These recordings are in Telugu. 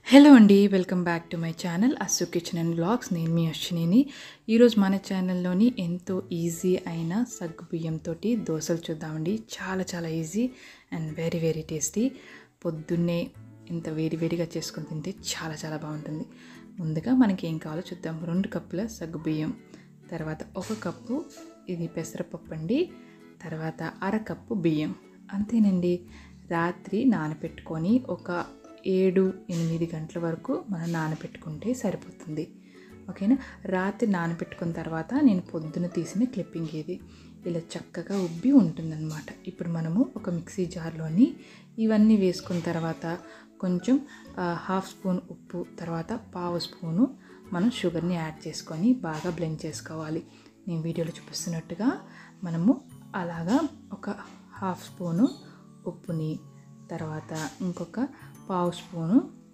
హలో అండి welcome back to my channel Assu kitchen and blogs నేను మీ అశ్వినిని ఈరోజు మన ఛానల్లోని ఎంతో ఈజీ అయిన సగ్గు బియ్యంతో దోశలు చూద్దామండి చాలా చాలా easy and very very tasty పొద్దున్నే ఇంత వేడి వేడిగా చేసుకొని తింటే చాలా చాలా బాగుంటుంది ముందుగా మనకి ఏం కావాలో చూద్దాం రెండు కప్పుల సగ్గు బియ్యం తర్వాత ఒక కప్పు ఇది పెసరపప్పు అండి తర్వాత అర కప్పు బియ్యం అంతేనండి రాత్రి నానబెట్టుకొని ఒక ఏడు ఎనిమిది గంటల వరకు మనం నానబెట్టుకుంటే సరిపోతుంది ఓకేనా రాత్రి నానబెట్టుకున్న తర్వాత నేను పొద్దున తీసిన క్లిప్పింగ్ ఇది ఇలా చక్కగా ఉబ్బి ఉంటుందన్నమాట ఇప్పుడు మనము ఒక మిక్సీ జార్లోని ఇవన్నీ వేసుకున్న తర్వాత కొంచెం ఆ, హాఫ్ స్పూన్ ఉప్పు తర్వాత పావు స్పూను మనం షుగర్ని యాడ్ చేసుకొని బాగా బ్లెండ్ చేసుకోవాలి నేను వీడియోలో చూపిస్తున్నట్టుగా మనము అలాగా ఒక హాఫ్ స్పూను ఉప్పుని తర్వాత ఇంకొక పావు స్పూను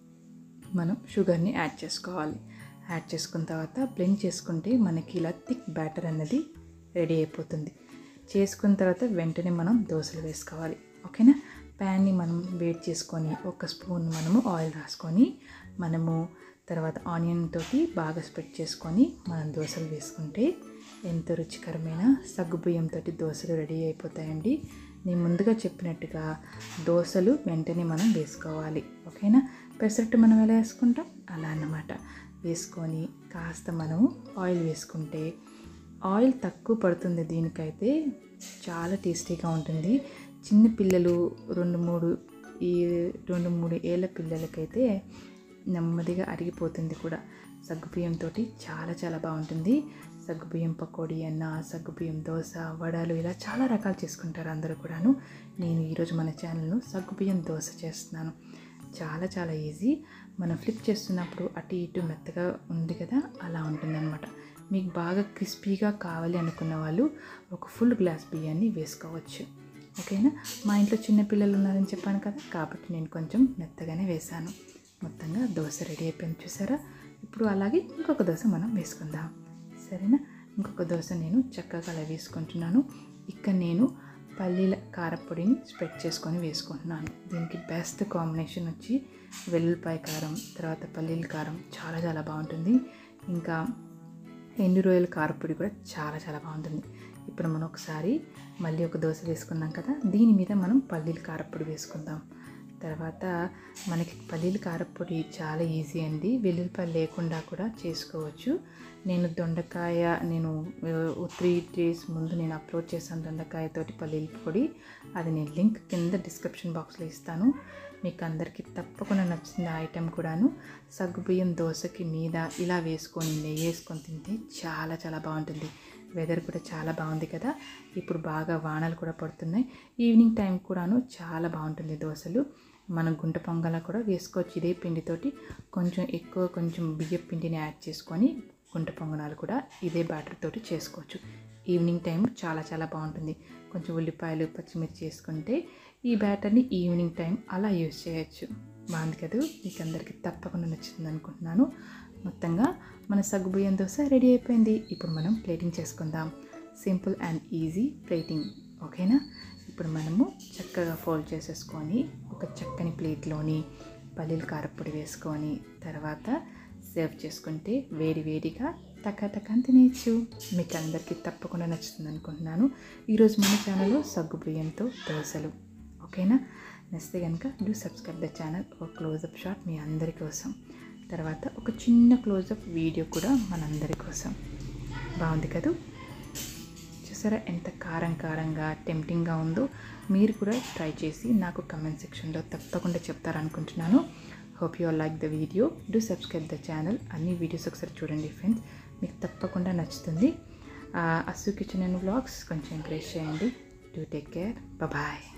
మనం షుగర్ని యాడ్ చేసుకోవాలి యాడ్ చేసుకున్న తర్వాత బ్లెండ్ చేసుకుంటే మనకి ఇలా థిక్ బ్యాటర్ అన్నది రెడీ అయిపోతుంది చేసుకున్న తర్వాత వెంటనే మనం దోశలు వేసుకోవాలి ఓకేనా ప్యాన్ని మనం వేడి చేసుకొని ఒక స్పూన్ మనము ఆయిల్ రాసుకొని మనము తర్వాత ఆనియన్ తోటి బాగా స్ప్రెడ్ చేసుకొని మనం దోశలు వేసుకుంటే ఎంతో రుచికరమైన సగ్గుబియ్యంతో దోశలు రెడీ అయిపోతాయండి నేను ముందుగా చెప్పినట్టుగా దోశలు వెంటనే మనం వేసుకోవాలి ఓకేనా పెసరట్టు మనం ఎలా వేసుకుంటాం అలా అన్నమాట వేసుకొని కాస్త మనం ఆయిల్ వేసుకుంటే ఆయిల్ తక్కువ పడుతుంది దీనికైతే చాలా టేస్టీగా ఉంటుంది చిన్న పిల్లలు రెండు మూడు ఈ రెండు మూడు ఏళ్ళ పిల్లలకైతే నెమ్మదిగా అరిగిపోతుంది కూడా సగ్గుబియ్యంతో చాలా చాలా బాగుంటుంది సగ్గుబియ్యం పకోడీ అన్న సగ్గుబియ్యం దోశ వడలు ఇలా చాలా రకాలు చేసుకుంటారు అందరూ కూడాను నేను ఈరోజు మన ఛానల్లో సగ్గుబియ్యం దోశ చేస్తున్నాను చాలా చాలా ఈజీ మనం ఫ్లిప్ చేస్తున్నప్పుడు అటు ఇటు మెత్తగా ఉంది కదా అలా ఉంటుందన్నమాట మీకు బాగా క్రిస్పీగా కావాలి అనుకున్న వాళ్ళు ఒక ఫుల్ గ్లాస్ బియ్యాన్ని వేసుకోవచ్చు ఓకేనా మా ఇంట్లో చిన్న పిల్లలు ఉన్నారని చెప్పాను కదా కాబట్టి నేను కొంచెం మెత్తగానే వేశాను మొత్తంగా దోశ రెడీ అయిపోయింది చూసారా ఇప్పుడు అలాగే ఇంకొక దోశ మనం వేసుకుందాం సరేనా ఇంకొక దోశ నేను చక్కగా అలా వేసుకుంటున్నాను ఇక్కడ నేను పల్లీల కారపొడిని స్ప్రెడ్ చేసుకొని వేసుకుంటున్నాను దీనికి బెస్ట్ కాంబినేషన్ వచ్చి వెల్లుల్లిపాయ కారం తర్వాత పల్లీల కారం చాలా చాలా బాగుంటుంది ఇంకా ఎండు రొయ్యల కారపొడి కూడా చాలా చాలా బాగుంటుంది ఇప్పుడు మనం ఒకసారి మళ్ళీ ఒక దోశ వేసుకున్నాం కదా దీని మీద మనం పల్లీల కారపొడి వేసుకుందాం తర్వాత మనకి పల్లీల కారపొడి చాలా ఈజీ అండి వెల్లుల్లిపాయ లేకుండా కూడా చేసుకోవచ్చు నేను దొండకాయ నేను త్రీ డేస్ ముందు నేను అప్లోడ్ చేశాను దొండకాయతోటి పల్లీల పొడి అది నేను లింక్ కింద డిస్క్రిప్షన్ బాక్స్లో ఇస్తాను మీకు అందరికీ తప్పకుండా నచ్చింది ఆ ఐటెం కూడాను సగ్గుబియ్యం దోశకి మీద ఇలా వేసుకొని నెయ్యి వేసుకొని తింటే చాలా చాలా బాగుంటుంది వెదర్ కూడా చాలా బాగుంది కదా ఇప్పుడు బాగా వానలు కూడా పడుతున్నాయి ఈవినింగ్ టైం కూడాను చాలా బాగుంటుంది దోశలు మనం గుంట పొంగలా కూడా వేసుకోవచ్చు ఇదే పిండితోటి కొంచెం ఎక్కువ కొంచెం బియ్య పిండిని యాడ్ చేసుకొని గుంట పొంగనాలు కూడా ఇదే బ్యాటర్ తోటి చేసుకోవచ్చు ఈవినింగ్ టైం చాలా చాలా బాగుంటుంది కొంచెం ఉల్లిపాయలు పచ్చిమిర్చి చేసుకుంటే ఈ బ్యాటర్ని ఈవినింగ్ టైం అలా యూజ్ చేయొచ్చు బాగుంది కదా మీకు అందరికీ తప్పకుండా నచ్చుతుంది అనుకుంటున్నాను మొత్తంగా మన సగ్గుబియ్యం దోశ రెడీ అయిపోయింది ఇప్పుడు మనం ప్లేటింగ్ చేసుకుందాం సింపుల్ అండ్ ఈజీ ప్లేటింగ్ ఓకేనా ఇప్పుడు మనము చక్కగా ఫోల్డ్ చేసేసుకొని ఒక చక్కని ప్లేట్లోని పల్లీల కారపొడి వేసుకొని తర్వాత సర్వ్ చేసుకుంటే వేడి వేడిగా టకా టకా తినేయచ్చు మీకు అందరికీ తప్పకుండా నచ్చుతుంది అనుకుంటున్నాను ఈరోజు మన ఛానల్లో సగ్గు బియ్యంతో దోశలు ఓకేనా నచ్చితే కనుక డూ సబ్స్క్రైబ్ ద ఛానల్ ఒక క్లోజప్ షాట్ మీ అందరి కోసం తర్వాత ఒక చిన్న క్లోజప్ వీడియో కూడా మనందరి కోసం బాగుంది కదూ చూసారా ఎంత కారం కారంగా టెంప్టింగ్గా ఉందో మీరు కూడా ట్రై చేసి నాకు కమెంట్ సెక్షన్లో తప్పకుండా చెప్తారనుకుంటున్నాను hope you all like the video do subscribe the channel అన్ని వీడియోస్ ఒకసారి చూడండి ఫ్రెండ్స్ మీకు తప్పకుండా నచ్చుతుంది అస్సు కిచెన్ అండ్ వ్లాగ్స్ కొంచెం ఎంకరేజ్ చేయండి డూ టేక్ కేర్ బాయ్